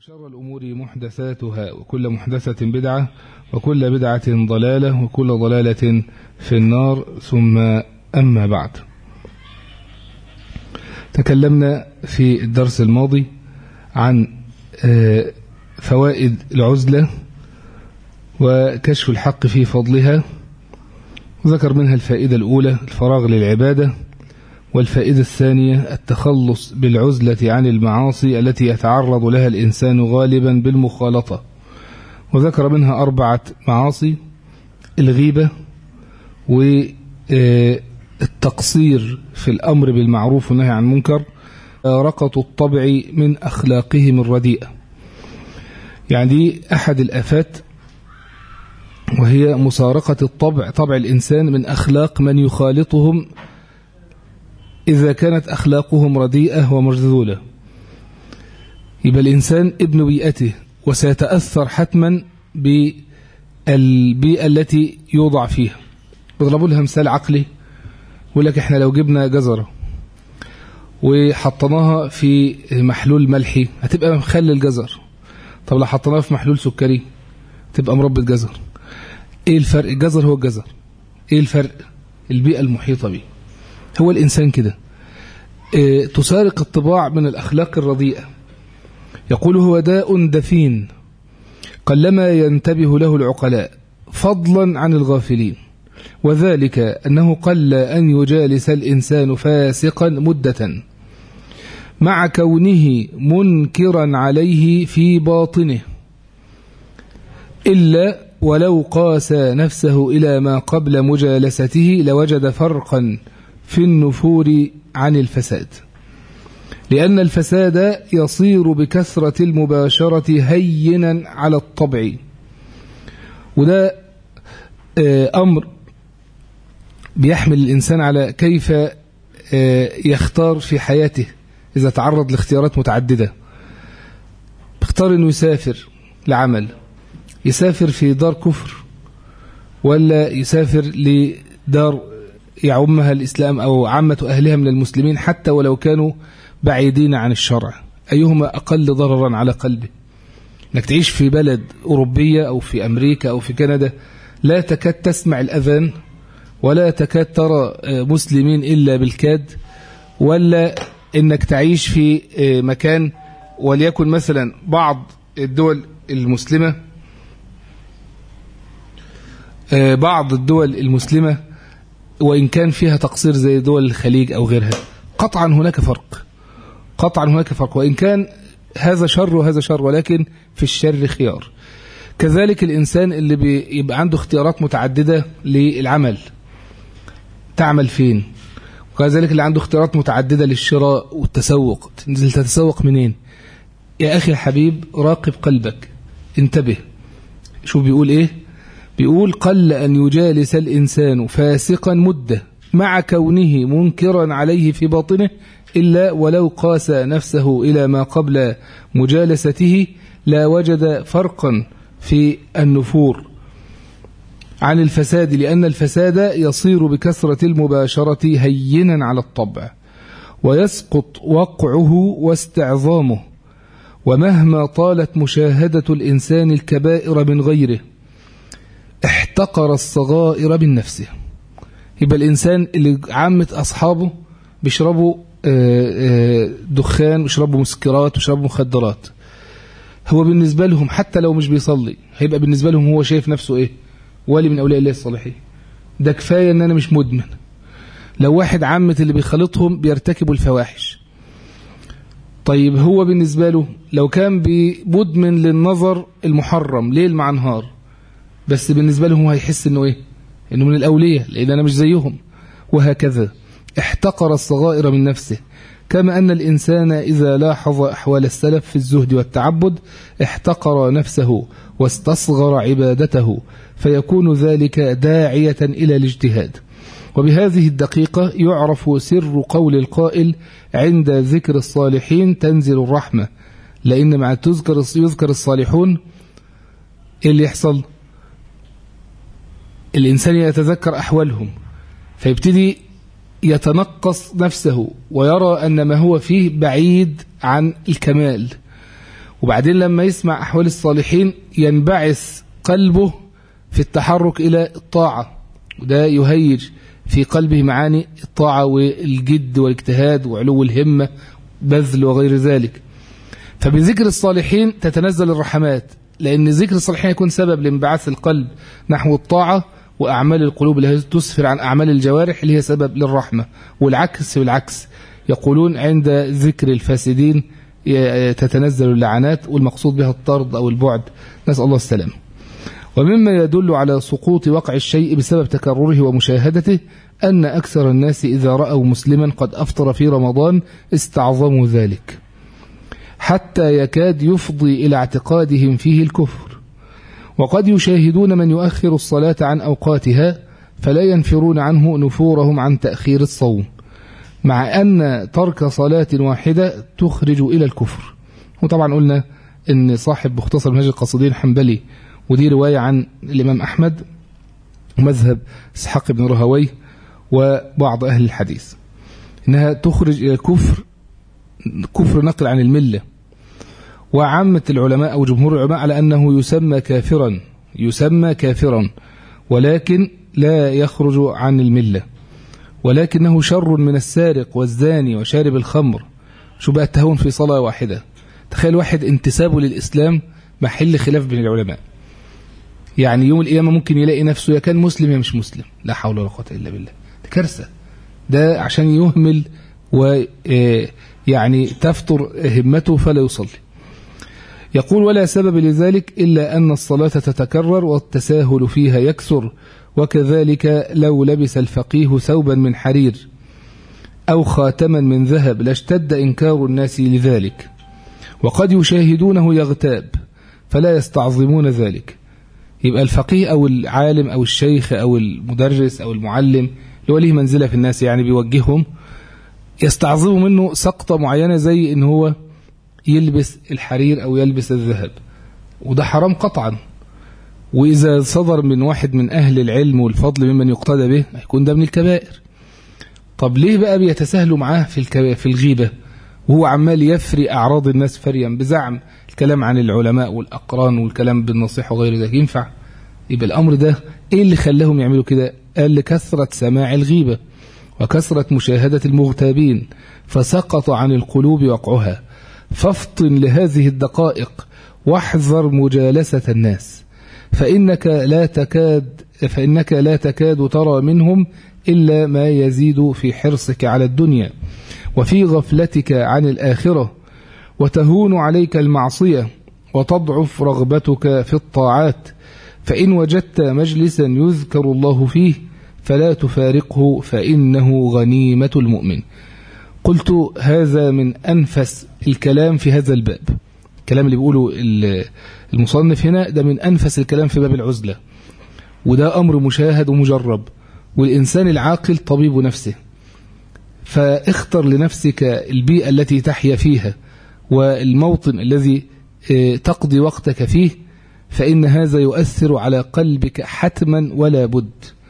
وشر الأمور محدثاتها وكل محدثة بدعة وكل بدعة ضلالة وكل ضلالة في النار ثم أما بعد تكلمنا في الدرس الماضي عن فوائد العزلة وكشف الحق في فضلها وذكر منها الفائدة الأولى الفراغ للعبادة والفائدة الثانية التخلص بالعزلة عن المعاصي التي يتعرض لها الإنسان غالبا بالمخالطة وذكر منها أربعة معاصي الغيبة والتقصير في الأمر بالمعروف والنهي عن المنكر رقة الطبع من أخلاقهم الرديئة يعني دي أحد الآفات وهي مسارقة الطبع طبع الإنسان من أخلاق من يخالطهم إذا كانت أخلاقهم رديئة ومجذولة يبقى الإنسان ابن بيئته وسيتأثر حتما بالبيئة التي يوضع فيها بضربوا لها مثال عقلي يقول لك احنا لو جبنا جزرة وحطيناها في محلول ملحي هتبقى مخلل جزر طب لو حطيناها في محلول سكري تبقى مربى جزر ايه الفرق الجزر هو الجزر ايه الفرق البيئة المحيطة به هو الإنسان كده اه تسارق الطباع من الأخلاق الرديئة يقول هو داء دفين قلما ينتبه له العقلاء فضلا عن الغافلين وذلك أنه قل أن يجالس الإنسان فاسقا مدة مع كونه منكرا عليه في باطنه إلا ولو قاسى نفسه إلى ما قبل مجالسته لوجد فرقا في النفور عن الفساد لأن الفساد يصير بكثرة المباشرة هينا على الطبع وده أمر بيحمل الإنسان على كيف يختار في حياته إذا تعرض لاختيارات متعددة بيختار أنه يسافر لعمل يسافر في دار كفر ولا يسافر لدار يعمها الإسلام أو عامة أهلها من المسلمين حتى ولو كانوا بعيدين عن الشرع أيهما أقل ضررا على قلبه أنك تعيش في بلد أوروبية أو في أمريكا أو في كندا لا تكاد تسمع الأذان ولا تكاد ترى مسلمين إلا بالكاد ولا أنك تعيش في مكان وليكن مثلا بعض الدول المسلمة بعض الدول المسلمة وإن كان فيها تقصير زي دول الخليج أو غيرها قطعا هناك فرق قطعا هناك فرق وإن كان هذا شر وهذا شر ولكن في الشر خيار كذلك الإنسان اللي بيبقى عنده اختيارات متعددة للعمل تعمل فين وكذلك اللي عنده اختيارات متعددة للشراء والتسوق تنزل تتسوق منين يا أخي الحبيب راقب قلبك انتبه شوف بيقول ايه بيقول قل أن يجالس الإنسان فاسقا مدة مع كونه منكرا عليه في باطنه إلا ولو قاس نفسه إلى ما قبل مجالسته لا وجد فرقا في النفور عن الفساد لأن الفساد يصير بكثرة المباشرة هينا على الطبع ويسقط وقعه واستعظامه ومهما طالت مشاهدة الإنسان الكبائر من غيره احتقر الصغائر من نفسه يبقى الإنسان اللي عامة أصحابه بيشربوا دخان ويشربوا مسكرات ويشربوا مخدرات هو بالنسبة لهم حتى لو مش بيصلي هيبقى بالنسبة لهم هو شايف نفسه ايه ولي من أولياء الله الصالحين ده كفاية ان انا مش مدمن لو واحد عامة اللي بيخلطهم بيرتكبوا الفواحش طيب هو بالنسبة له لو كان مدمن للنظر المحرم ليل مع نهار بس بالنسبة لهم هيحس انه ايه انه من الاولياء لان انا مش زيهم وهكذا احتقر الصغائر من نفسه كما أن الإنسان إذا لاحظ أحوال السلف في الزهد والتعبد احتقر نفسه واستصغر عبادته فيكون ذلك داعية إلى الاجتهاد وبهذه الدقيقة يعرف سر قول القائل عند ذكر الصالحين تنزل الرحمة لأن مع تذكر يذكر الصالحون إيه اللي يحصل الإنسان يتذكر أحوالهم فيبتدي يتنقص نفسه ويرى أن ما هو فيه بعيد عن الكمال وبعدين لما يسمع أحوال الصالحين ينبعث قلبه في التحرك إلى الطاعة وده يهيج في قلبه معاني الطاعة والجد والاجتهاد وعلو الهمة بذل وغير ذلك فبذكر الصالحين تتنزل الرحمات لأن ذكر الصالحين يكون سبب لانبعاث القلب نحو الطاعة وأعمال القلوب التي تسفر عن أعمال الجوارح اللي هي سبب للرحمة والعكس بالعكس يقولون عند ذكر الفاسدين تتنزل اللعنات والمقصود بها الطرد أو البعد نسأل الله السلامه ومما يدل على سقوط وقع الشيء بسبب تكرره ومشاهدته أن أكثر الناس إذا رأوا مسلما قد أفطر في رمضان استعظموا ذلك حتى يكاد يفضي إلى اعتقادهم فيه الكفر وقد يشاهدون من يؤخر الصلاة عن أوقاتها فلا ينفرون عنه نفورهم عن تأخير الصوم مع أن ترك صلاة واحدة تخرج إلى الكفر وطبعا قلنا أن صاحب مختصر منهج القصدين الحنبلي ودي رواية عن الإمام أحمد ومذهب اسحاق بن رهوي وبعض أهل الحديث إنها تخرج إلى الكفر كفر نقل عن الملة وعامة العلماء أو جمهور العلماء على أنه يسمى كافرا يسمى كافرا ولكن لا يخرج عن الملة ولكنه شر من السارق والزاني وشارب الخمر شو بقى التهون في صلاة واحدة تخيل واحد انتسابه للإسلام محل خلاف بين العلماء يعني يوم القيامة ممكن يلاقي نفسه يا كان مسلم يا مش مسلم لا حول ولا قوة إلا بالله ده كارثة ده عشان يهمل ويعني تفتر همته فلا يصلي يقول ولا سبب لذلك إلا أن الصلاة تتكرر والتساهل فيها يكثر وكذلك لو لبس الفقيه ثوبا من حرير أو خاتما من ذهب لاشتد إنكار الناس لذلك وقد يشاهدونه يغتاب فلا يستعظمون ذلك يبقى الفقيه أو العالم أو الشيخ أو المدرس أو المعلم اللي هو ليه منزلة في الناس يعني بيوجههم يستعظموا منه سقطة معينة زي إن هو يلبس الحرير أو يلبس الذهب وده حرام قطعا وإذا صدر من واحد من أهل العلم والفضل ممن يقتدى به هيكون ده من الكبائر طب ليه بقى بيتساهلوا معاه في في الغيبة وهو عمال يفري أعراض الناس فريا بزعم الكلام عن العلماء والأقران والكلام بالنصيحة وغير ذلك ينفع يبقى الأمر ده إيه اللي خلاهم يعملوا كده قال لكثرة سماع الغيبة وكثرة مشاهدة المغتابين فسقط عن القلوب وقعها فافطن لهذه الدقائق واحذر مجالسة الناس فإنك لا تكاد فإنك لا تكاد ترى منهم إلا ما يزيد في حرصك على الدنيا وفي غفلتك عن الآخرة وتهون عليك المعصية وتضعف رغبتك في الطاعات فإن وجدت مجلسا يذكر الله فيه فلا تفارقه فإنه غنيمة المؤمن قلت هذا من أنفس الكلام في هذا الباب الكلام اللي بيقوله المصنف هنا ده من أنفس الكلام في باب العزلة وده أمر مشاهد ومجرب والإنسان العاقل طبيب نفسه فاختر لنفسك البيئة التي تحيا فيها والموطن الذي تقضي وقتك فيه فإن هذا يؤثر على قلبك حتما ولا بد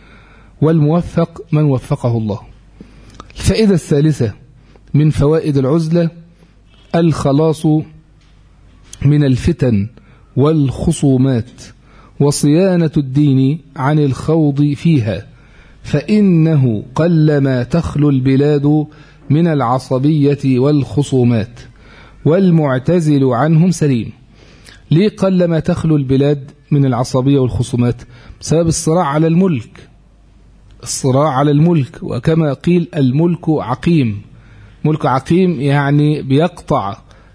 والموفق من وفقه الله الفائدة الثالثة من فوائد العزلة الخلاص من الفتن والخصومات وصيانة الدين عن الخوض فيها فإنه قلما تخلو البلاد من العصبية والخصومات والمعتزل عنهم سليم ليه قلما تخلو البلاد من العصبية والخصومات بسبب الصراع على الملك الصراع على الملك وكما قيل الملك عقيم ملك عقيم يعني بيقطع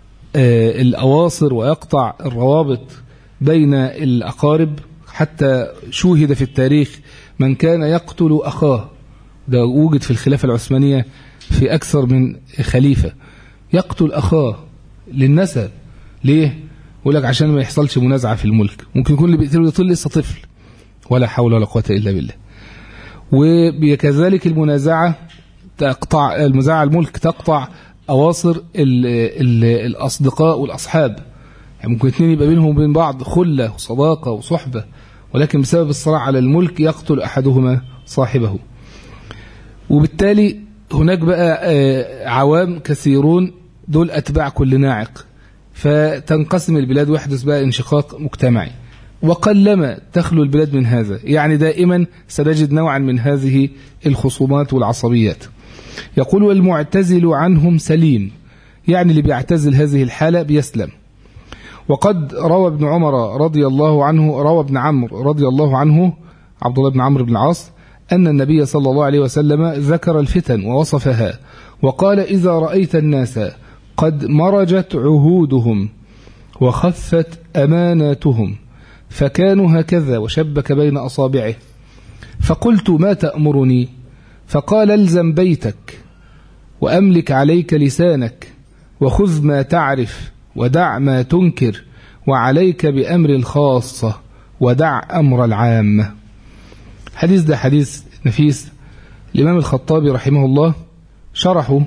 الأواصر ويقطع الروابط بين الأقارب حتى شوهد في التاريخ من كان يقتل أخاه ده وجد في الخلافة العثمانية في أكثر من خليفة يقتل أخاه للنسب ليه؟ يقول لك عشان ما يحصلش منازعة في الملك ممكن يكون اللي بيقتله ده لسه طفل ولا حول ولا قوة إلا بالله وكذلك المنازعة تقطع المنازعة الملك تقطع أواصر ال ال الأصدقاء والأصحاب يعني ممكن اثنين يبقى بينهم وبين بعض خلة وصداقة وصحبة ولكن بسبب الصراع على الملك يقتل أحدهما صاحبه وبالتالي هناك بقى عوام كثيرون دول أتباع كل ناعق فتنقسم البلاد ويحدث بقى انشقاق مجتمعي وقلما تخلو البلاد من هذا يعني دائما سنجد نوعا من هذه الخصومات والعصبيات يقول والمعتزل عنهم سليم يعني اللي بيعتزل هذه الحالة بيسلم وقد روى ابن عمر رضي الله عنه روى ابن عمرو رضي الله عنه عبد الله بن عمرو بن العاص أن النبي صلى الله عليه وسلم ذكر الفتن ووصفها وقال إذا رأيت الناس قد مرجت عهودهم وخفت أماناتهم فكانوا هكذا وشبك بين أصابعه فقلت ما تأمرني فقال الزم بيتك وأملك عليك لسانك وخذ ما تعرف ودع ما تنكر وعليك بأمر الخاصة ودع أمر العامة حديث ده حديث نفيس الإمام الخطابي رحمه الله شرحه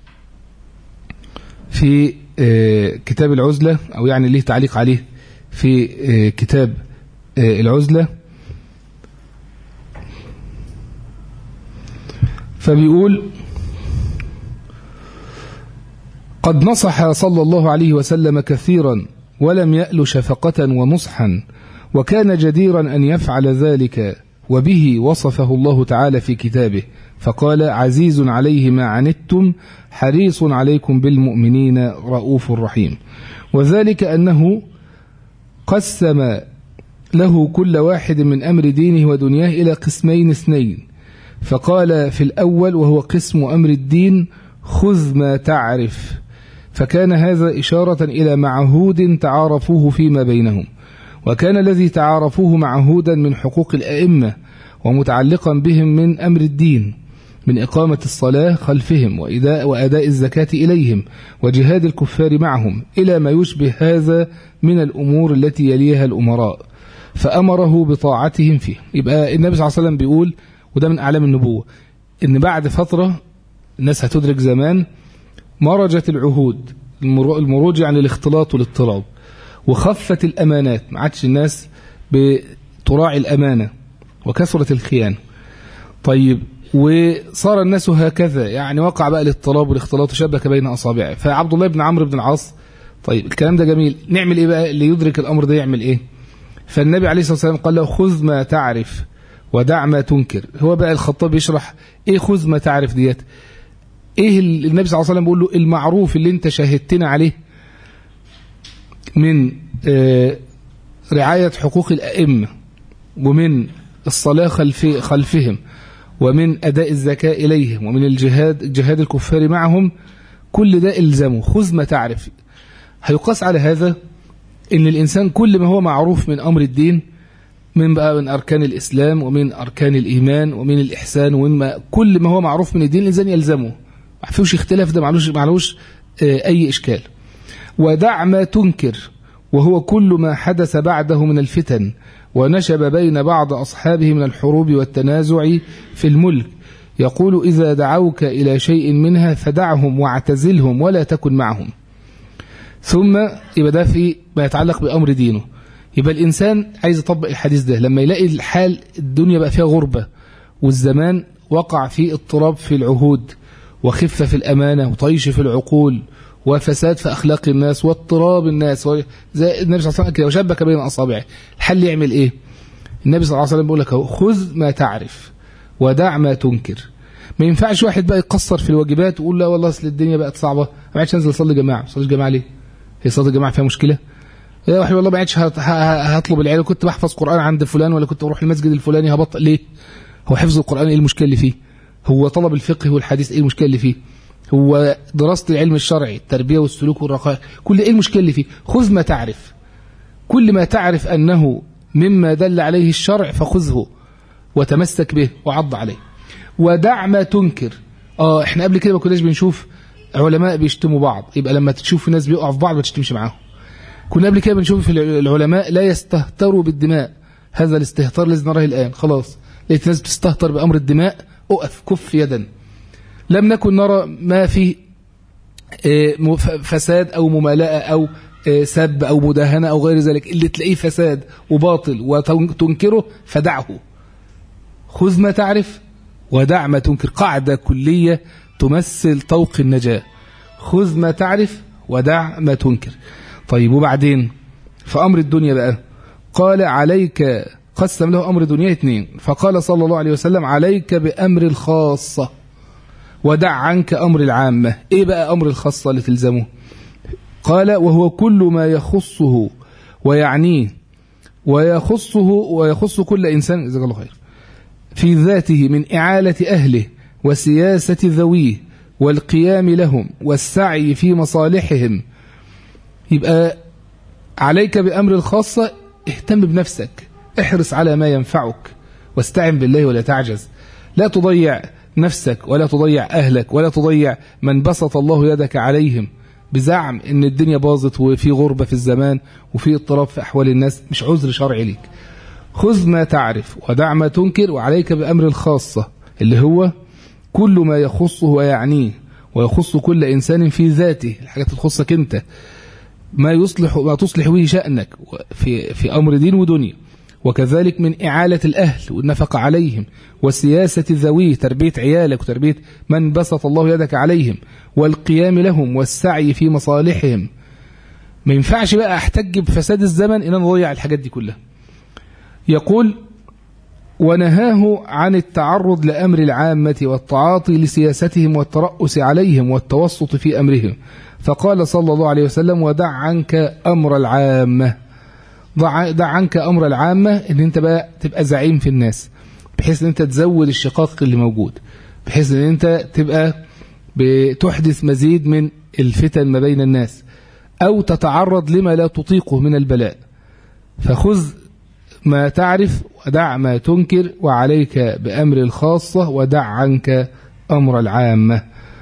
في كتاب العزلة أو يعني ليه تعليق عليه في كتاب العزلة فبيقول قد نصح صلى الله عليه وسلم كثيرا ولم يأل شفقة ونصحا وكان جديرا أن يفعل ذلك وبه وصفه الله تعالى في كتابه فقال عزيز عليه ما عنتم حريص عليكم بالمؤمنين رؤوف رحيم وذلك أنه قسم له كل واحد من أمر دينه ودنياه إلى قسمين اثنين فقال في الأول وهو قسم أمر الدين خذ ما تعرف فكان هذا إشارة إلى معهود تعارفوه فيما بينهم وكان الذي تعارفوه معهودا من حقوق الأئمة ومتعلقا بهم من أمر الدين من إقامة الصلاة خلفهم وإداء وأداء الزكاة إليهم وجهاد الكفار معهم إلى ما يشبه هذا من الأمور التي يليها الأمراء فأمره بطاعتهم فيه يبقى النبي صلى الله عليه وسلم بيقول وده من أعلام النبوة إن بعد فترة الناس هتدرك زمان مرجت العهود المروج يعني الاختلاط والاضطراب وخفت الأمانات ما عادش الناس بتراعي الأمانة وكثرة الخيانة طيب وصار الناس هكذا يعني وقع بقى الاضطراب والاختلاط وشبك بين أصابعه فعبد الله بن عمرو بن العاص طيب الكلام ده جميل نعمل ايه بقى اللي يدرك الأمر ده يعمل ايه فالنبي عليه الصلاة والسلام قال له خذ ما تعرف ودع ما تنكر هو بقى الخطاب يشرح ايه خذ ما تعرف ديت ايه النبي صلى الله عليه وسلم بيقول له المعروف اللي انت شاهدتنا عليه من رعاية حقوق الأئمة ومن الصلاة خلف خلفهم ومن أداء الزكاة إليهم ومن الجهاد جهاد الكفار معهم كل ده إلزامه خذ ما تعرف هيقاس على هذا إن الإنسان كل ما هو معروف من أمر الدين من بقى من أركان الإسلام ومن أركان الإيمان ومن الإحسان ومن ما كل ما هو معروف من الدين الإنسان يلزمه ما فيهوش اختلاف ده معلوش معلوش أي إشكال ودع ما تنكر وهو كل ما حدث بعده من الفتن ونشب بين بعض أصحابه من الحروب والتنازع في الملك يقول إذا دعوك إلى شيء منها فدعهم واعتزلهم ولا تكن معهم ثم يبقى ده في ما يتعلق بأمر دينه يبقى الإنسان عايز يطبق الحديث ده لما يلاقي الحال الدنيا بقى فيها غربة والزمان وقع فيه اضطراب في العهود وخفة في الأمانة وطيش في العقول وفساد في أخلاق الناس واضطراب الناس زي النبي صلى الله عليه وسلم كده وشبك بين أصابعه الحل يعمل إيه النبي صلى الله عليه وسلم بيقول لك خذ ما تعرف ودع ما تنكر ما ينفعش واحد بقى يقصر في الواجبات ويقول لا والله اصل الدنيا بقت صعبة ما عادش انزل اصلي جماعة ما اصليش جماعة ليه هي صلاة الجماعة فيها مشكلة يا واحد والله ما عادش هطلب العيال كنت بحفظ قرآن عند فلان ولا كنت بروح المسجد الفلاني هبطل ليه هو حفظ القرآن ايه المشكلة اللي فيه هو طلب الفقه والحديث ايه المشكلة اللي فيه هو دراسة العلم الشرعي التربية والسلوك والرقائق كل ايه المشكلة اللي فيه خذ ما تعرف كل ما تعرف أنه مما دل عليه الشرع فخذه وتمسك به وعض عليه ودع ما تنكر اه احنا قبل كده ما كناش بنشوف علماء بيشتموا بعض يبقى لما تشوف ناس بيقعوا في بعض ما تشتمش معاهم كنا قبل كده بنشوف العلماء لا يستهتروا بالدماء هذا الاستهتار الذي نراه الآن خلاص لقيت ناس بتستهتر بأمر الدماء أقف كف يدا لم نكن نرى ما في فساد أو ممالاة أو سب أو مداهنة أو غير ذلك اللي تلاقيه فساد وباطل وتنكره فدعه خذ ما تعرف ودع ما تنكر قاعدة كلية تمثل طوق النجاة خذ ما تعرف ودع ما تنكر طيب وبعدين في أمر الدنيا بقى قال عليك قسم له أمر دنيا اثنين فقال صلى الله عليه وسلم عليك بأمر الخاصة ودع عنك أمر العامة إيه بقى أمر الخاصة اللي تلزمه قال وهو كل ما يخصه ويعنيه ويخصه ويخص كل إنسان جزاك الله خير في ذاته من إعالة أهله وسياسة ذويه والقيام لهم والسعي في مصالحهم يبقى عليك بأمر الخاصة اهتم بنفسك احرص على ما ينفعك واستعن بالله ولا تعجز لا تضيع نفسك ولا تضيع أهلك ولا تضيع من بسط الله يدك عليهم بزعم ان الدنيا باظت وفي غربة في الزمان وفي اضطراب في أحوال الناس مش عذر شرعي ليك خذ ما تعرف ودع ما تنكر وعليك بأمر الخاصة اللي هو كل ما يخصه ويعنيه ويخص كل إنسان في ذاته الحاجات اللي تخصك أنت ما يصلح ما تصلح به شأنك في في أمر دين ودنيا وكذلك من إعالة الأهل والنفقة عليهم وسياسة ذويه تربية عيالك وتربية من بسط الله يدك عليهم والقيام لهم والسعي في مصالحهم ما ينفعش بقى احتج بفساد الزمن ان انا اضيع الحاجات دي كلها يقول ونهاه عن التعرض لأمر العامة والتعاطي لسياستهم والترأس عليهم والتوسط في أمرهم فقال صلى الله عليه وسلم ودع عنك أمر العامة ضع, دع عنك أمر العامة ان انت بقى تبقى زعيم في الناس بحيث ان انت تزود الشقاق اللي موجود بحيث ان انت تبقى بتحدث مزيد من الفتن ما بين الناس أو تتعرض لما لا تطيقه من البلاء فخذ ما تعرف ودع ما تنكر وعليك بأمر الخاصة ودع عنك أمر العامة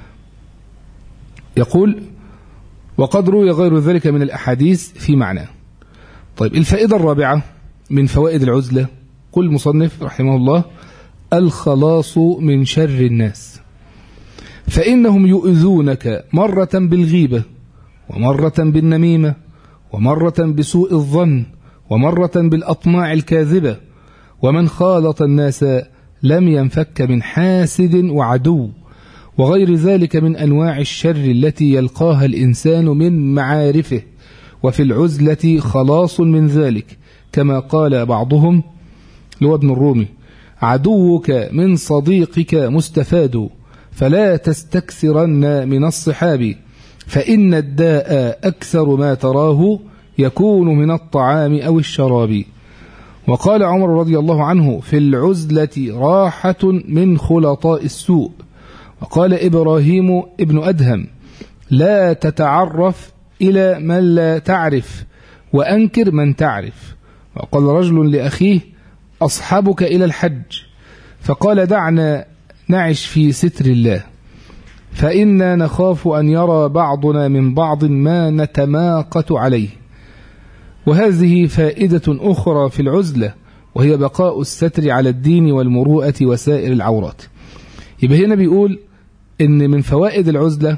يقول وقد روي غير ذلك من الأحاديث في معناه طيب الفائدة الرابعة من فوائد العزلة قل مصنف رحمه الله الخلاص من شر الناس فإنهم يؤذونك مرة بالغيبة ومرة بالنميمة ومرة بسوء الظن ومرة بالأطماع الكاذبة ومن خالط الناس لم ينفك من حاسد وعدو وغير ذلك من أنواع الشر التي يلقاها الإنسان من معارفه وفي العزلة خلاص من ذلك كما قال بعضهم لو ابن الرومي عدوك من صديقك مستفاد فلا تستكثرن من الصحاب فإن الداء أكثر ما تراه يكون من الطعام أو الشراب وقال عمر رضي الله عنه في العزلة راحة من خلطاء السوء وقال إبراهيم ابن أدهم لا تتعرف إلى من لا تعرف وأنكر من تعرف وقال رجل لأخيه أصحبك إلى الحج فقال دعنا نعش في ستر الله فإنا نخاف أن يرى بعضنا من بعض ما نتماقت عليه وهذه فائدة أخرى في العزلة وهي بقاء الستر على الدين والمروءة وسائر العورات يبقى هنا بيقول إن من فوائد العزلة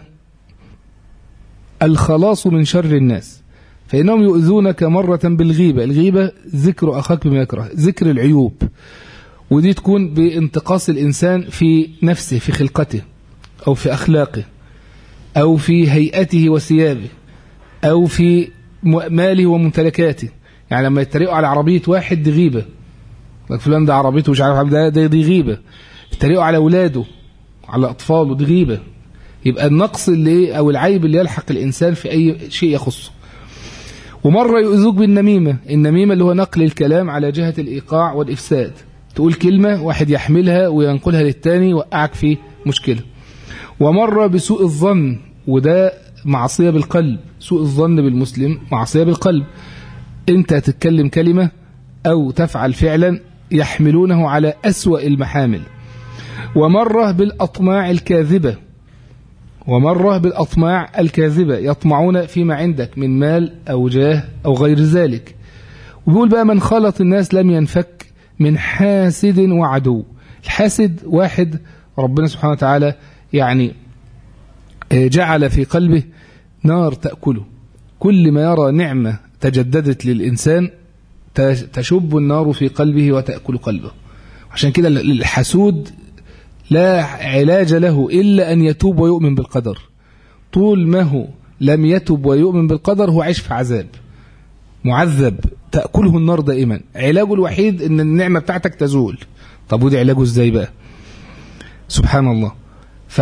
الخلاص من شر الناس فإنهم يؤذونك مرة بالغيبة الغيبة ذكر أخاك بما يكره ذكر العيوب ودي تكون بانتقاص الإنسان في نفسه في خلقته أو في أخلاقه أو في هيئته وثيابه أو في ماله وممتلكاته يعني لما يتريقوا على عربية واحد دي غيبة فلان ده عربيته مش عارف ده, ده دي غيبة يتريقوا على أولاده على أطفاله دي غيبة يبقى النقص اللي أو العيب اللي يلحق الإنسان في أي شيء يخصه ومرة يؤذوك بالنميمة النميمة اللي هو نقل الكلام على جهة الإيقاع والإفساد تقول كلمة واحد يحملها وينقلها للتاني وقعك في مشكلة ومرة بسوء الظن وده معصية بالقلب سوء الظن بالمسلم معصية بالقلب انت تتكلم كلمة او تفعل فعلا يحملونه على أسوأ المحامل ومرة بالأطماع الكاذبة ومرة بالأطماع الكاذبة يطمعون فيما عندك من مال أو جاه أو غير ذلك وبيقول بقى من خلط الناس لم ينفك من حاسد وعدو الحاسد واحد ربنا سبحانه وتعالى يعني جعل في قلبه نار تأكله كل ما يرى نعمة تجددت للإنسان تشب النار في قلبه وتأكل قلبه عشان كده الحسود لا علاج له إلا أن يتوب ويؤمن بالقدر طول ما هو لم يتب ويؤمن بالقدر هو عايش في عذاب معذب تأكله النار دائما علاجه الوحيد ان النعمة بتاعتك تزول طب ودي علاجه ازاي بقى سبحان الله ف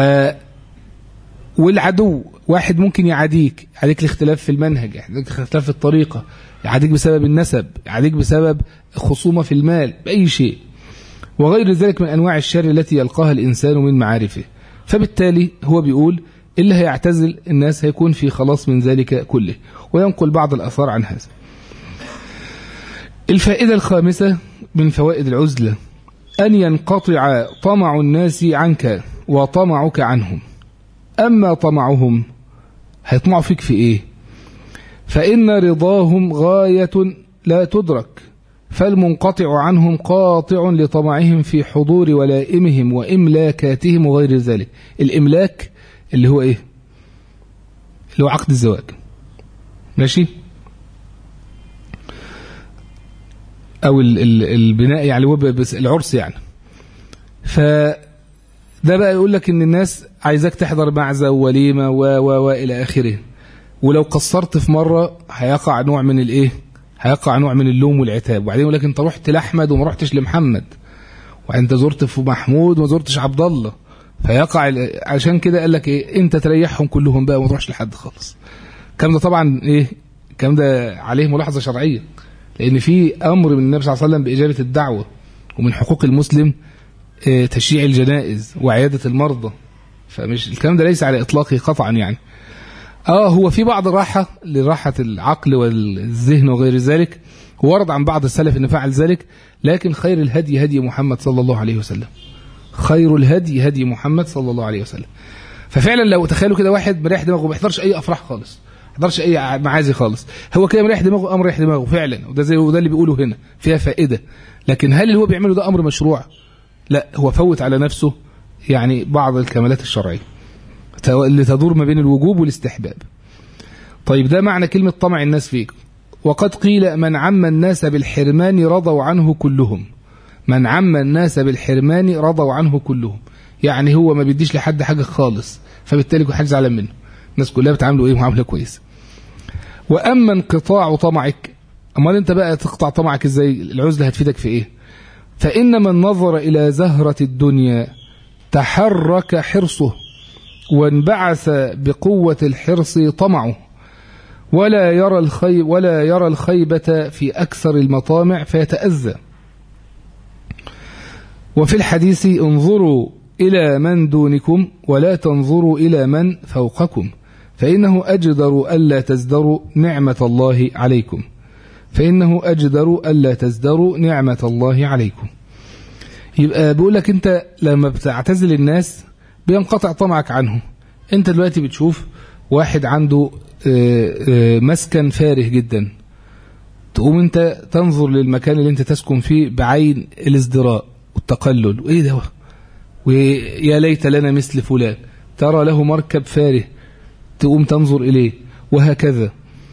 والعدو واحد ممكن يعاديك يعاديك الاختلاف في المنهج يعاديك الاختلاف في الطريقة يعاديك بسبب النسب يعاديك بسبب خصومة في المال بأي شيء وغير ذلك من أنواع الشر التي يلقاها الإنسان من معارفه فبالتالي هو بيقول اللي هيعتزل الناس هيكون في خلاص من ذلك كله وينقل بعض الأثار عن هذا الفائدة الخامسة من فوائد العزلة أن ينقطع طمع الناس عنك وطمعك عنهم أما طمعهم هيطمعوا فيك في إيه فإن رضاهم غاية لا تدرك فالمنقطع عنهم قاطع لطمعهم في حضور ولائمهم وإملاكاتهم وغير ذلك الإملاك اللي هو إيه اللي هو عقد الزواج ماشي أو ال ال البناء يعني هو بس العرس يعني فده بقى يقول لك إن الناس عايزاك تحضر معزة ووليمة و و وإلى آخره ولو قصرت في مرة هيقع نوع من الإيه هيقع نوع من اللوم والعتاب وبعدين يقول لك انت رحت لاحمد وما رحتش لمحمد وانت زرت في محمود وما زرتش عبد الله فيقع عشان كده قال لك ايه انت تريحهم كلهم بقى وما تروحش لحد خالص الكلام ده طبعا ايه الكلام ده عليه ملاحظه شرعيه لان في امر من النبي صلى الله عليه وسلم باجابه الدعوه ومن حقوق المسلم اه تشييع الجنائز وعياده المرضى فمش الكلام ده ليس على اطلاقه قطعا يعني اه هو في بعض راحة لراحة العقل والذهن وغير ذلك ورد عن بعض السلف ان فعل ذلك لكن خير الهدي هدي محمد صلى الله عليه وسلم خير الهدي هدي محمد صلى الله عليه وسلم ففعلا لو تخيلوا كده واحد مريح دماغه ما بيحضرش اي افراح خالص ما بيحضرش اي معازي خالص هو كده مريح دماغه امر مريح دماغه فعلا وده زي وده اللي بيقوله هنا فيها فائده لكن هل اللي هو بيعمله ده امر مشروع لا هو فوت على نفسه يعني بعض الكمالات الشرعيه اللي تدور ما بين الوجوب والاستحباب طيب ده معنى كلمة طمع الناس فيك وقد قيل من عم الناس بالحرمان رضوا عنه كلهم من عم الناس بالحرمان رضوا عنه كلهم يعني هو ما بيديش لحد حاجة خالص فبالتالي كل حاجة زعلان منه الناس كلها بتعامله ايه معاملة كويسة واما انقطاع طمعك امال انت بقى تقطع طمعك ازاي العزلة هتفيدك في ايه فإن من نظر إلى زهرة الدنيا تحرك حرصه وانبعث بقوة الحرص طمعه ولا يرى الخي ولا يرى الخيبة في أكثر المطامع فيتأذى وفي الحديث انظروا إلى من دونكم ولا تنظروا إلى من فوقكم فإنه أجدر ألا تزدروا نعمة الله عليكم فإنه أجدر ألا تزدروا نعمة الله عليكم يبقى بيقول لك أنت لما بتعتزل الناس بينقطع طمعك عنه أنت دلوقتي بتشوف واحد عنده مسكن فارغ جدا تقوم انت تنظر للمكان اللي انت تسكن فيه بعين الازدراء والتقلل وايه ده ويا ليت لنا مثل فلان ترى له مركب فارغ تقوم تنظر اليه وهكذا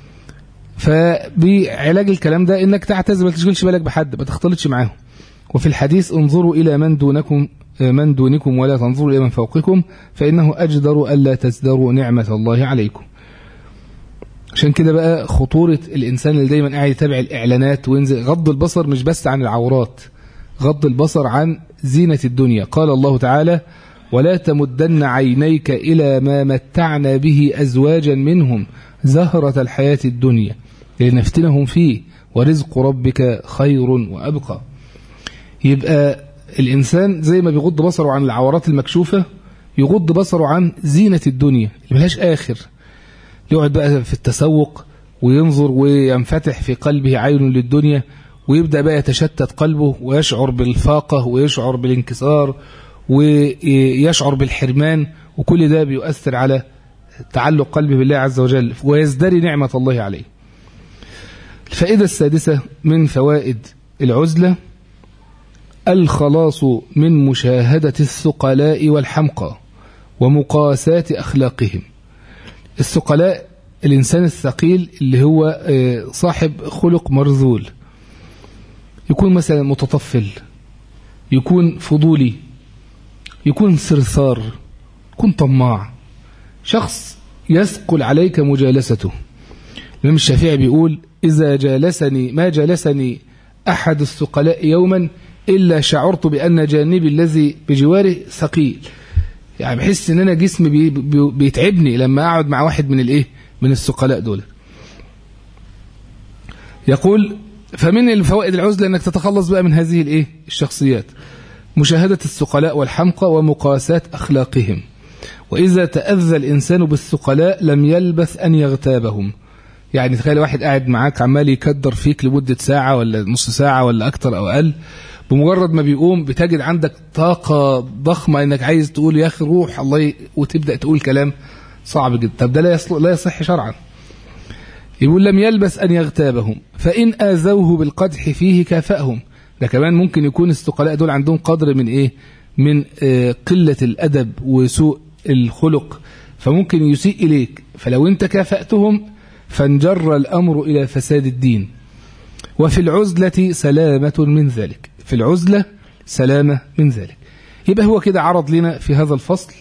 فبعلاج الكلام ده انك تعتزل ما تشغلش بالك بحد ما تختلطش معاهم وفي الحديث انظروا الى من دونكم من دونكم ولا تنظروا الى من فوقكم فانه اجدر الا تزدروا نعمه الله عليكم عشان كده بقى خطورة الإنسان اللي دايما قاعد يتابع الإعلانات وينزل غض البصر مش بس عن العورات غض البصر عن زينة الدنيا قال الله تعالى ولا تمدن عينيك إلى ما متعنا به أزواجا منهم زهرة الحياة الدنيا لنفتنهم فيه ورزق ربك خير وأبقى يبقى الإنسان زي ما بيغض بصره عن العورات المكشوفة يغض بصره عن زينة الدنيا اللي ملهاش آخر يقعد بقى في التسوق وينظر وينفتح في قلبه عين للدنيا ويبدأ بقى يتشتت قلبه ويشعر بالفاقة ويشعر بالانكسار ويشعر بالحرمان وكل ده بيؤثر على تعلق قلبه بالله عز وجل ويزدري نعمة الله عليه الفائدة السادسة من فوائد العزلة الخلاص من مشاهدة الثقلاء والحمقى ومقاساة أخلاقهم الثقلاء الإنسان الثقيل اللي هو صاحب خلق مرذول يكون مثلا متطفل يكون فضولي يكون سرثار يكون طماع شخص يثقل عليك مجالسته الإمام الشافعي بيقول إذا جالسني ما جالسني أحد الثقلاء يوما إلا شعرت بأن جانبي الذي بجواري ثقيل يعني بحس ان انا جسمي بي بي بيتعبني لما اقعد مع واحد من الايه من الثقلاء دول يقول فمن الفوائد العزله انك تتخلص بقى من هذه الايه الشخصيات مشاهده الثقلاء والحمقى ومقاساه اخلاقهم واذا تاذى الانسان بالثقلاء لم يلبث ان يغتابهم يعني تخيل واحد قاعد معاك عمال يكدر فيك لمده ساعه ولا نص ساعه ولا اكتر او اقل بمجرد ما بيقوم بتجد عندك طاقة ضخمة انك عايز تقول يا اخي روح الله ي... وتبدأ تقول كلام صعب جدا طب ده لا يصل... لا يصح شرعا يقول لم يلبس ان يغتابهم فان اذوه بالقدح فيه كافأهم ده كمان ممكن يكون الثقلاء دول عندهم قدر من ايه من آه قلة الادب وسوء الخلق فممكن يسيء اليك فلو انت كافأتهم فانجر الامر الى فساد الدين وفي العزلة سلامة من ذلك في العزلة سلامة من ذلك يبقى هو كده عرض لنا في هذا الفصل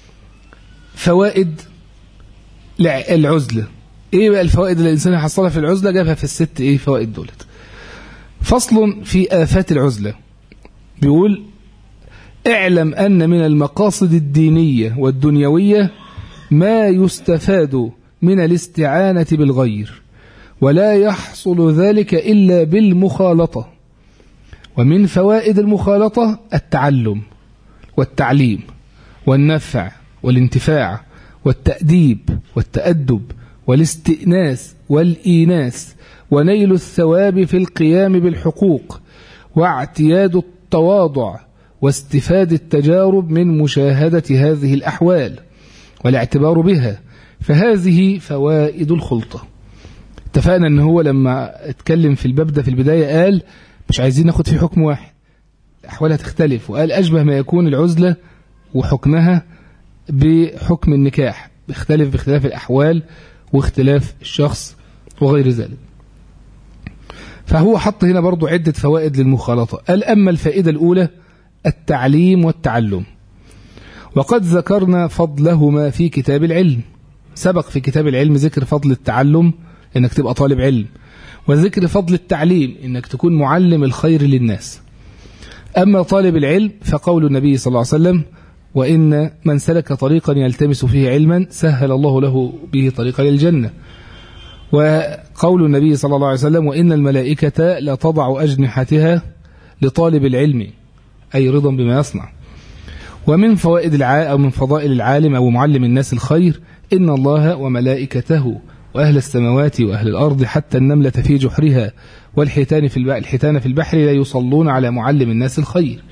فوائد العزلة ايه بقى الفوائد اللي الانسان يحصلها في العزلة جابها في الست ايه فوائد دولت فصل في آفات العزلة بيقول اعلم أن من المقاصد الدينية والدنيوية ما يستفاد من الاستعانة بالغير ولا يحصل ذلك إلا بالمخالطة ومن فوائد المخالطة التعلم والتعليم والنفع والانتفاع والتأديب والتأدب والاستئناس والإيناس ونيل الثواب في القيام بالحقوق واعتياد التواضع واستفاد التجارب من مشاهدة هذه الأحوال والاعتبار بها فهذه فوائد الخلطة اتفقنا ان هو لما اتكلم في الباب ده في البداية قال مش عايزين ناخد فيه حكم واحد الأحوال هتختلف وقال أشبه ما يكون العزلة وحكمها بحكم النكاح بيختلف باختلاف الأحوال واختلاف الشخص وغير ذلك فهو حط هنا برضو عدة فوائد للمخالطة قال أما الفائدة الأولى التعليم والتعلم وقد ذكرنا فضلهما في كتاب العلم سبق في كتاب العلم ذكر فضل التعلم انك تبقى طالب علم وذكر فضل التعليم انك تكون معلم الخير للناس اما طالب العلم فقول النبي صلى الله عليه وسلم وان من سلك طريقا يلتمس فيه علما سهل الله له به طريقا للجنه وقول النبي صلى الله عليه وسلم وان الملائكه لتضع اجنحتها لطالب العلم اي رضا بما يصنع ومن فوائد الع... أو من فضائل العالم أو معلم الناس الخير إن الله وملائكته وأهل السماوات وأهل الأرض حتى النملة في جحرها والحيتان في البحر الحيتان في البحر لا يصلون على معلم الناس الخير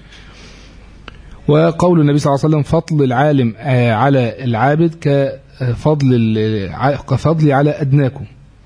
وقول النبي صلى الله عليه وسلم فضل العالم على العابد كفضل كفضل على أدناكم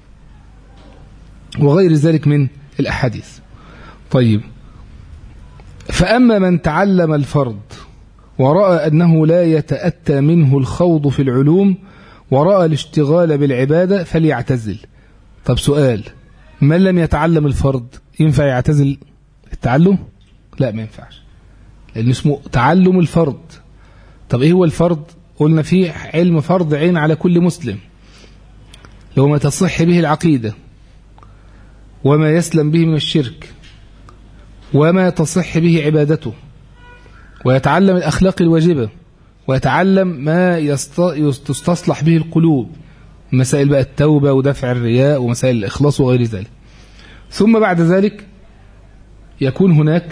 وغير ذلك من الأحاديث طيب فأما من تعلم الفرض ورأى أنه لا يتأتى منه الخوض في العلوم ورأى الاشتغال بالعبادة فليعتزل طب سؤال من لم يتعلم الفرض ينفع يعتزل التعلم لا ما ينفعش لأن اسمه تعلم الفرض طب ايه هو الفرض قلنا فيه علم فرض عين على كل مسلم لو ما تصح به العقيدة وما يسلم به من الشرك وما تصح به عبادته ويتعلم الأخلاق الواجبة ويتعلم ما يستصلح به القلوب مسائل بقى التوبة ودفع الرياء ومسائل الإخلاص وغير ذلك ثم بعد ذلك يكون هناك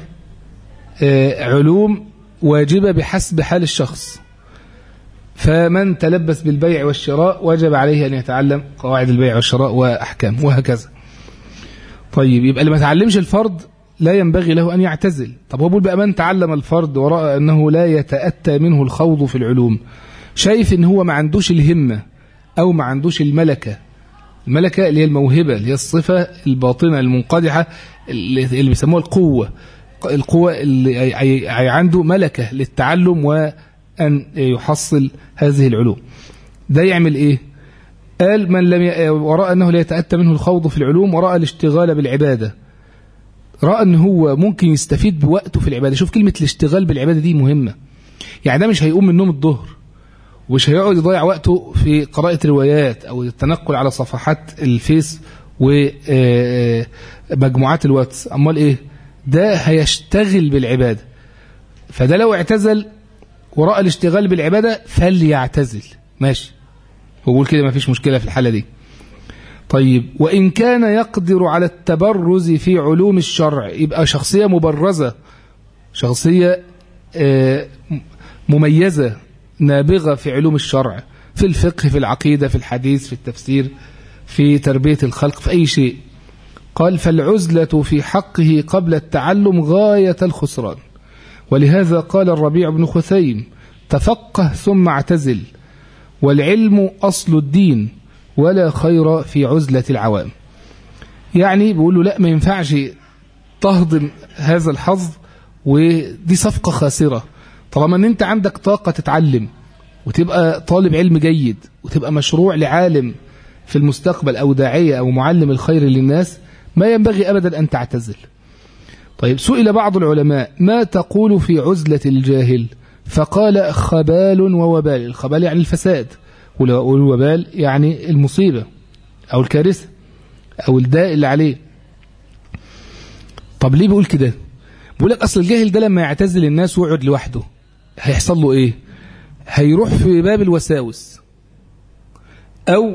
علوم واجبة بحسب حال الشخص فمن تلبس بالبيع والشراء وجب عليه أن يتعلم قواعد البيع والشراء وأحكام وهكذا طيب يبقى اللي ما تعلمش الفرض لا ينبغي له أن يعتزل طب هو بيقول بقى من تعلم الفرض ورأى أنه لا يتأتى منه الخوض في العلوم شايف أن هو ما عندوش الهمة أو ما عندوش الملكة الملكة اللي هي الموهبة اللي هي الصفة الباطنة المنقدحة اللي بيسموها القوة القوة اللي عنده ملكة للتعلم وأن يحصل هذه العلوم ده يعمل إيه قال من لم ي... ورأى أنه لا يتأتى منه الخوض في العلوم ورأى الاشتغال بالعبادة رأى أن هو ممكن يستفيد بوقته في العبادة شوف كلمة الاشتغال بالعبادة دي مهمة يعني ده مش هيقوم من النوم الظهر ومش هيقعد يضيع وقته في قراءة روايات أو التنقل على صفحات الفيس ومجموعات الواتس أمال إيه ده هيشتغل بالعبادة فده لو اعتزل وراء الاشتغال بالعبادة فليعتزل ماشي وقول كده ما فيش مشكلة في الحالة دي طيب وإن كان يقدر على التبرز في علوم الشرع يبقى شخصية مبرزة شخصية مميزة نابغة في علوم الشرع في الفقه في العقيدة في الحديث في التفسير في تربية الخلق في أي شيء قال فالعزلة في حقه قبل التعلم غاية الخسران ولهذا قال الربيع بن خثيم تفقه ثم اعتزل والعلم أصل الدين ولا خير في عزلة العوام يعني بيقول له لا ما ينفعش تهضم هذا الحظ ودي صفقة خاسرة طالما ان انت عندك طاقة تتعلم وتبقى طالب علم جيد وتبقى مشروع لعالم في المستقبل أو داعية أو معلم الخير للناس ما ينبغي أبدا أن تعتزل طيب سئل بعض العلماء ما تقول في عزلة الجاهل فقال خبال ووبال الخبال يعني الفساد والوبال يعني المصيبة أو الكارثة أو الداء اللي عليه طب ليه بيقول كده بيقول لك أصل الجاهل ده لما يعتزل الناس ويقعد لوحده هيحصل له إيه هيروح في باب الوساوس أو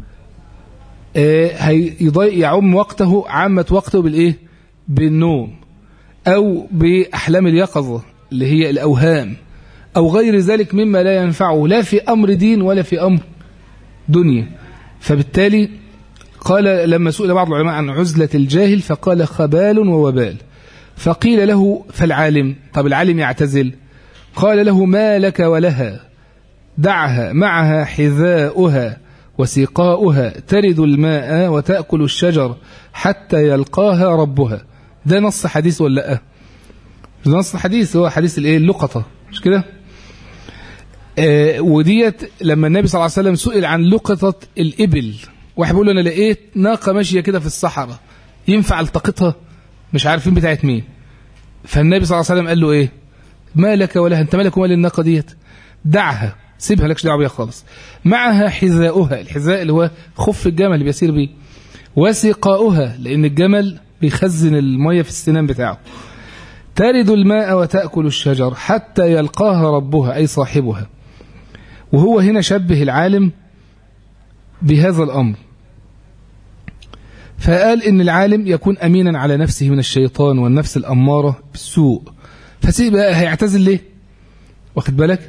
هيضيع يعم وقته عامة وقته بالإيه بالنوم أو بأحلام اليقظة اللي هي الأوهام أو غير ذلك مما لا ينفعه لا في أمر دين ولا في أمر دنيا فبالتالي قال لما سئل بعض العلماء عن عزلة الجاهل فقال خبال ووبال فقيل له فالعالم طب العالم يعتزل قال له ما لك ولها دعها معها حذاؤها وسقاؤها ترد الماء وتأكل الشجر حتى يلقاها ربها ده نص حديث ولا لا ده نص حديث هو حديث الايه اللقطة مش كده آه وديت لما النبي صلى الله عليه وسلم سئل عن لقطة الإبل واحد بيقول له أنا لقيت ناقة ماشية كده في الصحراء ينفع التقطها مش عارفين بتاعت مين فالنبي صلى الله عليه وسلم قال له ايه ما لك ولها انت مالك ومال الناقة ديت دعها سيبها لكش دعوه بيها خالص معها حذاؤها الحذاء اللي هو خف الجمل اللي بيسير بيه وسقاؤها لان الجمل بيخزن الميه في السنان بتاعه ترد الماء وتأكل الشجر حتى يلقاها ربها أي صاحبها وهو هنا شبه العالم بهذا الأمر فقال إن العالم يكون أمينا على نفسه من الشيطان والنفس الأمارة بالسوء فسيب هيعتزل ليه واخد بالك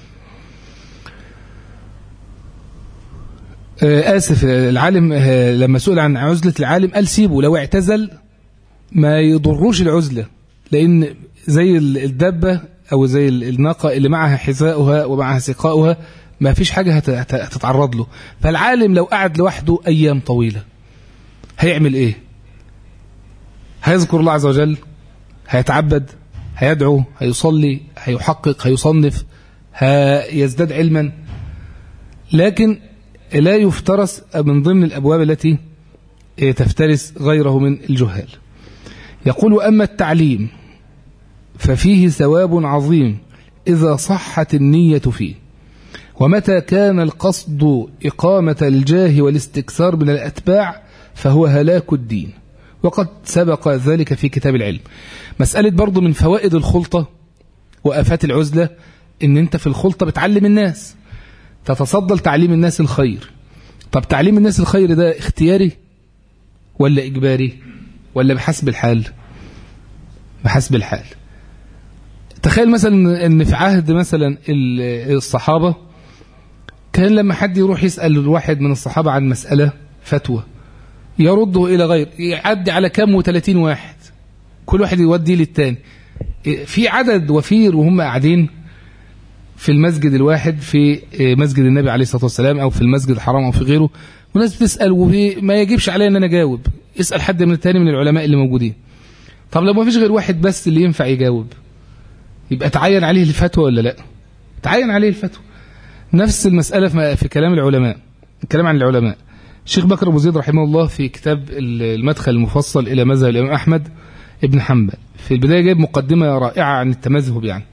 آسف العالم لما سئل عن عزلة العالم قال سيبه لو اعتزل ما يضروش العزلة لأن زي الدبة أو زي الناقة اللي معها حذاؤها ومعها سقاؤها ما فيش حاجة هتتعرض له فالعالم لو قعد لوحده أيام طويلة هيعمل إيه هيذكر الله عز وجل هيتعبد هيدعو هيصلي هيحقق هيصنف هيزداد علما لكن لا يفترس من ضمن الأبواب التي تفترس غيره من الجهال يقول أما التعليم ففيه ثواب عظيم إذا صحت النية فيه ومتى كان القصد إقامة الجاه والاستكثار من الأتباع فهو هلاك الدين وقد سبق ذلك في كتاب العلم مسألة برضو من فوائد الخلطة وآفات العزلة إن أنت في الخلطة بتعلم الناس تتصدى تعليم الناس الخير طب تعليم الناس الخير ده اختياري ولا إجباري ولا بحسب الحال بحسب الحال تخيل مثلا ان في عهد مثلا الصحابة كان لما حد يروح يسأل الواحد من الصحابة عن مسألة فتوى يرده إلى غير يعدي على كم وثلاثين واحد كل واحد يودي للتاني في عدد وفير وهم قاعدين في المسجد الواحد في مسجد النبي عليه الصلاة والسلام أو في المسجد الحرام أو في غيره وناس بتسأل وما يجيبش عليا أن أنا أجاوب اسأل حد من التاني من العلماء اللي موجودين طب لو ما فيش غير واحد بس اللي ينفع يجاوب يبقى تعين عليه الفتوى ولا لا تعين عليه الفتوى نفس المسألة في كلام العلماء الكلام عن العلماء الشيخ بكر أبو زيد رحمه الله في كتاب المدخل المفصل إلى مذهب الإمام أحمد ابن حنبل في البداية جايب مقدمة رائعة عن التمذهب يعني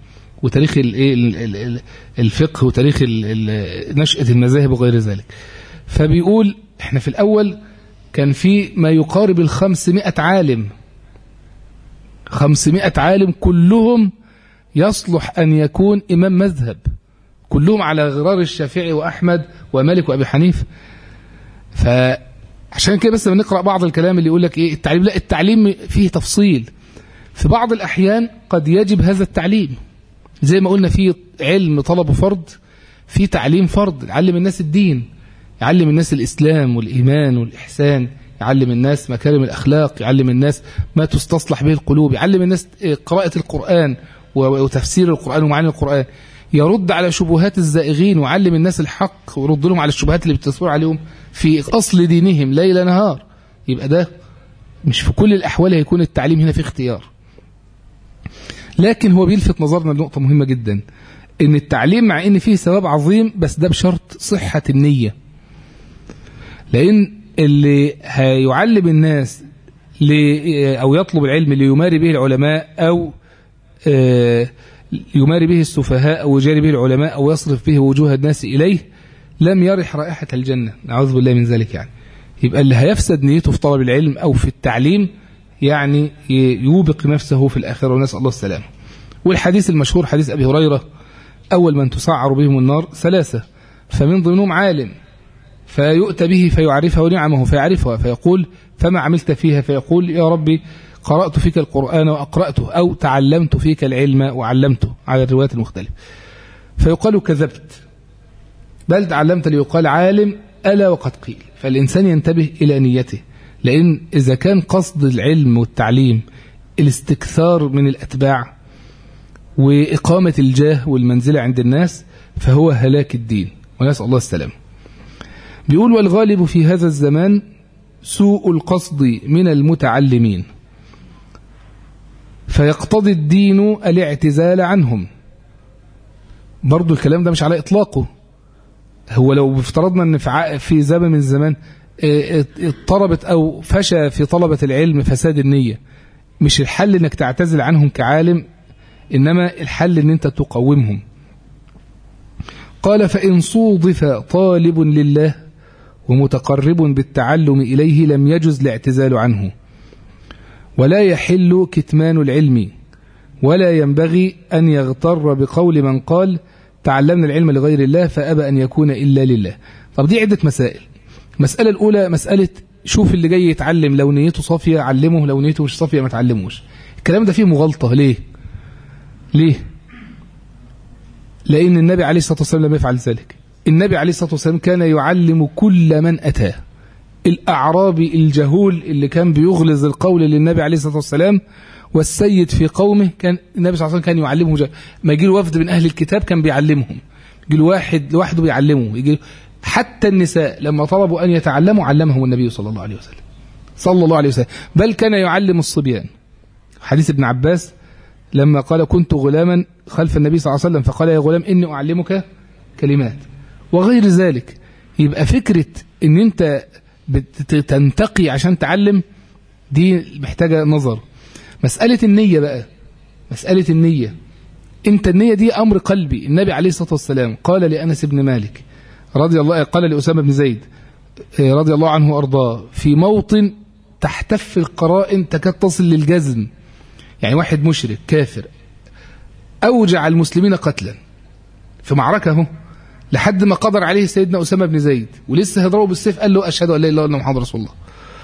وتاريخ الايه الفقه وتاريخ نشأة المذاهب وغير ذلك فبيقول احنا في الأول كان في ما يقارب الخمسمائة عالم خمسمائة عالم كلهم يصلح أن يكون إمام مذهب كلهم على غرار الشافعي وأحمد ومالك وأبي حنيف فعشان كده بس بنقرأ بعض الكلام اللي يقول لك إيه التعليم لا التعليم فيه تفصيل في بعض الأحيان قد يجب هذا التعليم زي ما قلنا في علم طلبه فرض في تعليم فرض يعلم الناس الدين يعلم الناس الإسلام والإيمان والإحسان يعلم الناس مكارم الأخلاق يعلم الناس ما تستصلح به القلوب يعلم الناس قراءة القرآن وتفسير القرآن ومعاني القرآن يرد على شبهات الزائغين ويعلم الناس الحق ويرد لهم على الشبهات اللي بتثور عليهم في أصل دينهم ليل نهار يبقى ده مش في كل الأحوال هيكون التعليم هنا في اختيار لكن هو بيلفت نظرنا لنقطة مهمة جدا ان التعليم مع ان فيه ثواب عظيم بس ده بشرط صحة النية لان اللي هيعلم الناس او يطلب العلم ليماري به العلماء او يماري به السفهاء او يجاري به العلماء او يصرف به وجوه الناس اليه لم يرح رائحة الجنة نعوذ بالله من ذلك يعني يبقى اللي هيفسد نيته في طلب العلم او في التعليم يعني يوبق نفسه في الآخرة ونسأل الله السلامة والحديث المشهور حديث أبي هريرة أول من تسعر بهم النار ثلاثة فمن ضمنهم عالم فيؤتى به فيعرفه نعمه فيعرفها فيقول فما عملت فيها فيقول يا ربي قرأت فيك القرآن وأقرأته أو تعلمت فيك العلم وعلمته على الروايات المختلفة فيقال كذبت بل تعلمت ليقال عالم ألا وقد قيل فالإنسان ينتبه إلى نيته لأن إذا كان قصد العلم والتعليم الاستكثار من الأتباع وإقامة الجاه والمنزلة عند الناس فهو هلاك الدين ونسأل الله السلام بيقول والغالب في هذا الزمان سوء القصد من المتعلمين فيقتضي الدين الاعتزال عنهم برضو الكلام ده مش على إطلاقه هو لو افترضنا ان في زمن من الزمان اضطربت أو فشى في طلبة العلم فساد النية مش الحل انك تعتزل عنهم كعالم إنما الحل ان انت تقومهم قال فإن صودف طالب لله ومتقرب بالتعلم إليه لم يجز الاعتزال عنه ولا يحل كتمان العلم ولا ينبغي أن يغتر بقول من قال تعلمنا العلم لغير الله فأبى أن يكون إلا لله طب دي عدة مسائل المسألة الأولى مسألة شوف اللي جاي يتعلم لو نيته صافية علمه لو نيته مش صافية ما تعلموش الكلام ده فيه مغالطة ليه ليه لأن النبي عليه الصلاة والسلام لم يفعل ذلك النبي عليه الصلاة والسلام كان يعلم كل من أتاه الأعرابي الجهول اللي كان بيغلظ القول للنبي عليه الصلاة والسلام والسيد في قومه كان النبي صلى الله عليه وسلم كان يعلمه جهل. ما يجي له وفد من أهل الكتاب كان بيعلمهم يجي له واحد لوحده بيعلمه يجي حتى النساء لما طلبوا أن يتعلموا علمهم النبي صلى الله عليه وسلم صلى الله عليه وسلم بل كان يعلم الصبيان حديث ابن عباس لما قال كنت غلاما خلف النبي صلى الله عليه وسلم فقال يا غلام إني أعلمك كلمات وغير ذلك يبقى فكرة ان انت تنتقي عشان تعلم دي محتاجة نظر مسألة النية بقى مسألة النية انت النية دي امر قلبي النبي عليه الصلاة والسلام قال لأنس بن مالك رضي الله قال لأسامة بن زيد رضي الله عنه وأرضاه في موطن تحتف القرائن تكاد تصل للجزم يعني واحد مشرك كافر أوجع المسلمين قتلا في معركة اهو لحد ما قدر عليه سيدنا أسامة بن زيد ولسه هيضربه بالسيف قال له أشهد أن لا إله إلا محمد رسول الله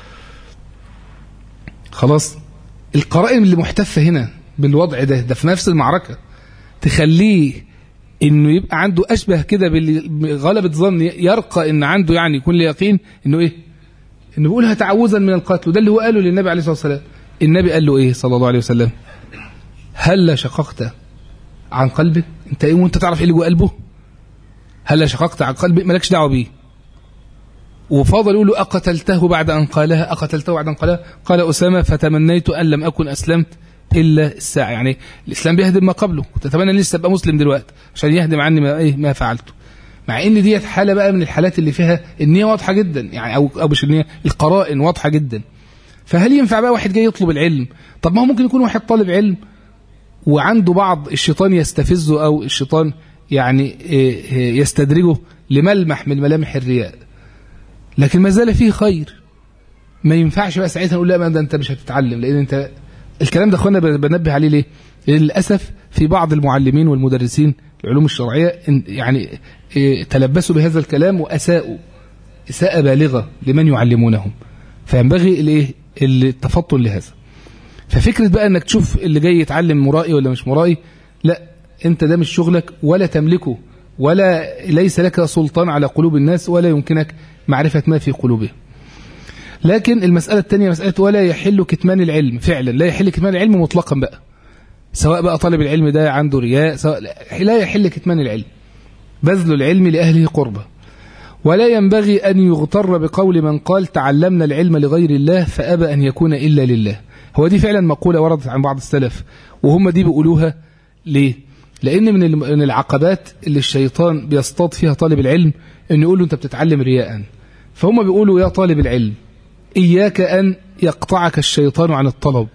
خلاص القرائن اللي محتفة هنا بالوضع ده ده في نفس المعركة تخليه انه يبقى عنده اشبه كده بغلبة ظن يرقى ان عنده يعني يكون له يقين انه ايه انه بيقولها تعوذا من القتل وده اللي هو قاله للنبي عليه الصلاة والسلام النبي قال له ايه صلى الله عليه وسلم هل شققت عن قلبك انت ايه وانت تعرف ايه اللي جوه قلبه هل شققت عن قلبك مالكش دعوه بيه وفاضل يقول له أقتلته بعد أن قالها أقتلته بعد أن قالها قال أسامة فتمنيت أن لم أكن أسلمت إلا الساعة يعني الإسلام بيهدم ما قبله كنت أتمنى أن لسه أبقى مسلم دلوقتي عشان يهدم عني ما, إيه ما فعلته مع ان ديت حاله بقى من الحالات اللي فيها النيه واضحه جدا يعني او او مش النيه القرائن واضحه جدا فهل ينفع بقى واحد جاي يطلب العلم طب ما هو ممكن يكون واحد طالب علم وعنده بعض الشيطان يستفزه أو الشيطان يعني يستدرجه لملمح من ملامح الرياء لكن ما زال فيه خير ما ينفعش بقى ساعتها نقول لا ما ده انت مش هتتعلم لان انت الكلام ده اخوانا بنبه عليه ليه؟ للاسف في بعض المعلمين والمدرسين العلوم الشرعيه يعني تلبسوا بهذا الكلام واساءوا اساءه بالغه لمن يعلمونهم فينبغي الايه التفطن لهذا ففكره بقى انك تشوف اللي جاي يتعلم مرائي ولا مش مرائي لا انت ده مش شغلك ولا تملكه ولا ليس لك سلطان على قلوب الناس ولا يمكنك معرفه ما في قلوبهم لكن المسألة الثانية مسألة ولا يحل كتمان العلم فعلا لا يحل كتمان العلم مطلقا بقى سواء بقى طالب العلم ده عنده رياء سواء لا يحل كتمان العلم بذل العلم لأهله قربة ولا ينبغي أن يغتر بقول من قال تعلمنا العلم لغير الله فأبى أن يكون إلا لله هو دي فعلا مقولة وردت عن بعض السلف وهم دي بيقولوها ليه لأن من العقبات اللي الشيطان بيصطاد فيها طالب العلم أن يقول له أنت بتتعلم رياء فهم بيقولوا يا طالب العلم إياك أن يقطعك الشيطان عن الطلب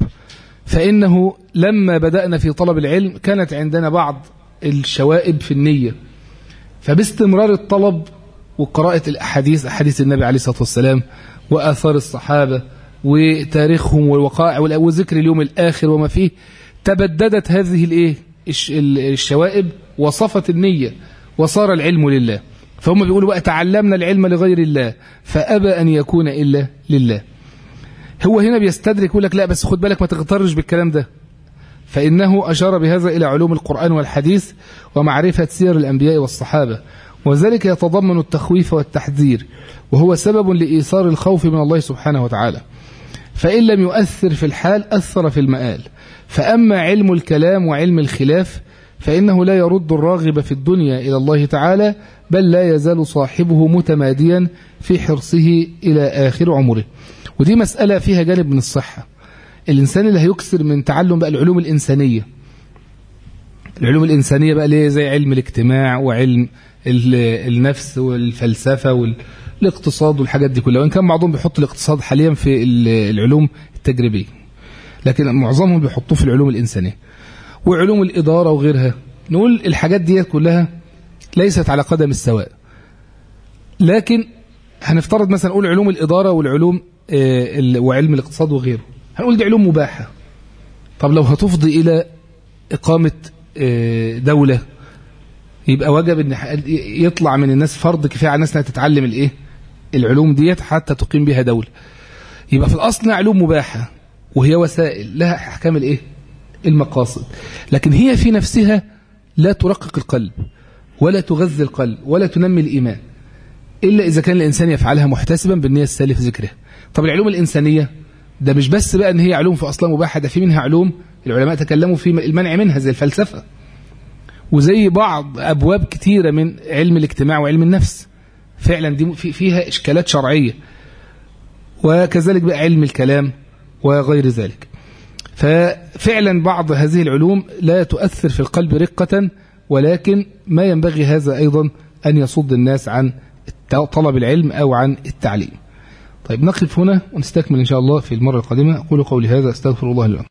فإنه لما بدأنا في طلب العلم كانت عندنا بعض الشوائب في النية فباستمرار الطلب وقراءة الأحاديث أحاديث النبي عليه الصلاة والسلام وآثار الصحابة وتاريخهم والوقائع وذكر اليوم الآخر وما فيه تبددت هذه الإيه الشوائب وصفت النية وصار العلم لله فهم بيقولوا بقى تعلمنا العلم لغير الله فأبى أن يكون إلا لله هو هنا بيستدرك يقول لك لا بس خد بالك ما تغترش بالكلام ده فإنه أشار بهذا إلى علوم القرآن والحديث ومعرفة سير الأنبياء والصحابة وذلك يتضمن التخويف والتحذير وهو سبب لإيثار الخوف من الله سبحانه وتعالى فإن لم يؤثر في الحال أثر في المآل فأما علم الكلام وعلم الخلاف فإنه لا يرد الراغب في الدنيا إلى الله تعالى بل لا يزال صاحبه متماديا في حرصه إلى آخر عمره ودي مسألة فيها جانب من الصحة الإنسان اللي هيكثر من تعلم بقى العلوم الإنسانية العلوم الإنسانية بقى ليه زي علم الاجتماع وعلم النفس والفلسفة والاقتصاد والحاجات دي كلها وإن كان بعضهم بيحط الاقتصاد حاليا في العلوم التجريبية لكن معظمهم بيحطوه في العلوم الإنسانية وعلوم الإدارة وغيرها نقول الحاجات دي كلها ليست على قدم السواء لكن هنفترض مثلا نقول علوم الإدارة والعلوم وعلم الاقتصاد وغيره هنقول دي علوم مباحة طب لو هتفضي إلى إقامة دولة يبقى وجب ان يطلع من الناس فرض كفايه على الناس انها تتعلم الايه العلوم ديت حتى تقيم بها دوله يبقى في الاصل علوم مباحه وهي وسائل لها احكام الايه المقاصد لكن هي في نفسها لا ترقق القلب ولا تغذي القلب ولا تنمي الايمان الا اذا كان الانسان يفعلها محتسبا بالنيه السالفه ذكرها طب العلوم الانسانيه ده مش بس بقى ان هي علوم في اصلها مباحه ده في منها علوم العلماء تكلموا في المنع منها زي الفلسفه وزي بعض أبواب كتيرة من علم الاجتماع وعلم النفس فعلا دي فيها إشكالات شرعية وكذلك بقى علم الكلام وغير ذلك ففعلا بعض هذه العلوم لا تؤثر في القلب رقة ولكن ما ينبغي هذا أيضا أن يصد الناس عن طلب العلم أو عن التعليم طيب نقف هنا ونستكمل إن شاء الله في المرة القادمة أقول قولي هذا أستغفر الله لكم